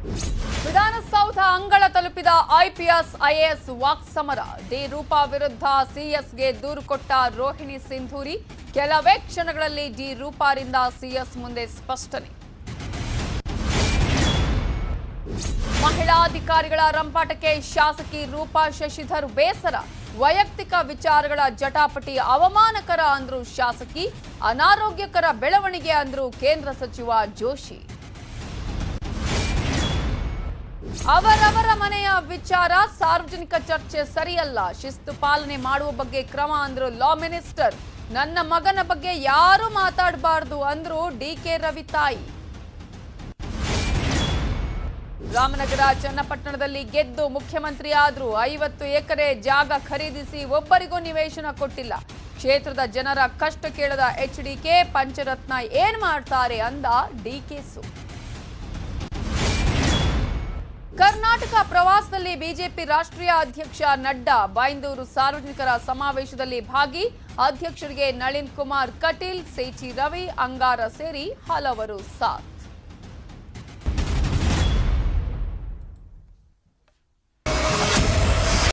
ವಿಧಾನಸೌಧ ಅಂಗಳ ತಲುಪಿದ IPS IAS ವಾಕ್ ಸಮರ ಡಿ ರೂಪಾ ವಿರುದ್ಧ ಸಿಎಸ್ಗೆ ದೂರು ಕೊಟ್ಟ ರೋಹಿಣಿ ಸಿಂಧೂರಿ ಕೆಲವೇ ಕ್ಷಣಗಳಲ್ಲಿ ಡಿ ರೂಪಾರಿಂದ ಸಿಎಸ್ ಮುಂದೆ ಸ್ಪಷ್ಟನೆ ಮಹಿಳಾ ಅಧಿಕಾರಿಗಳ ರಂಪಾಟಕ್ಕೆ ಶಾಸಕಿ ರೂಪಾ ಶಶಿಧರ್ ಬೇಸರ ವೈಯಕ್ತಿಕ ವಿಚಾರಗಳ ಜಟಾಪಟಿ ಅವಮಾನಕರ ಅಂದ್ರು ಶಾಸಕಿ ಅನಾರೋಗ್ಯಕರ ಬೆಳವಣಿಗೆ ಅಂದ್ರು ಕೇಂದ್ರ ಸಚಿವ ಜೋಶಿ ಅವರವರ ಮನೆಯ ವಿಚಾರ ಸಾರ್ವಜನಿಕ ಚರ್ಚೆ ಸರಿಯಲ್ಲ ಶಿಸ್ತು ಪಾಲನೆ ಮಾಡುವ ಬಗ್ಗೆ ಕ್ರಮ ಅಂದ್ರು ಲಾ ಮಿನಿಸ್ಟರ್ ನನ್ನ ಮಗನ ಬಗ್ಗೆ ಯಾರು ಮಾತಾಡಬಾರ್ದು ಅಂದ್ರು ಡಿಕೆ ರವಿ ತಾಯಿ ರಾಮನಗರ ಚನ್ನಪಟ್ಟಣದಲ್ಲಿ ಗೆದ್ದು ಮುಖ್ಯಮಂತ್ರಿ ಆದ್ರು ಐವತ್ತು ಎಕರೆ ಜಾಗ ಖರೀದಿಸಿ ಒಬ್ಬರಿಗೂ ನಿವೇಶನ ಕೊಟ್ಟಿಲ್ಲ ಕ್ಷೇತ್ರದ ಜನರ ಕಷ್ಟ ಕೇಳದ ಎಚ್ಡಿಕೆ ಪಂಚರತ್ನ ಏನ್ ಮಾಡ್ತಾರೆ ಅಂದ ಡಿಕೆಸು ಕರ್ನಾಟಕ ಪ್ರವಾಸದಲ್ಲಿ ಬಿಜೆಪಿ ರಾಷ್ಟ್ರೀಯ ಅಧ್ಯಕ್ಷ ನಡ್ಡಾ ಬೈಂದೂರು ಸಾರ್ವಜನಿಕರ ಸಮಾವೇಶದಲ್ಲಿ ಭಾಗಿ ಅಧ್ಯಕ್ಷರಿಗೆ ನಳಿನ್ ಕುಮಾರ್ ಕಟೀಲ್ ಸಿಟಿ ರವಿ ಅಂಗಾರ ಸೇರಿ ಹಲವರು ಸಾಥ್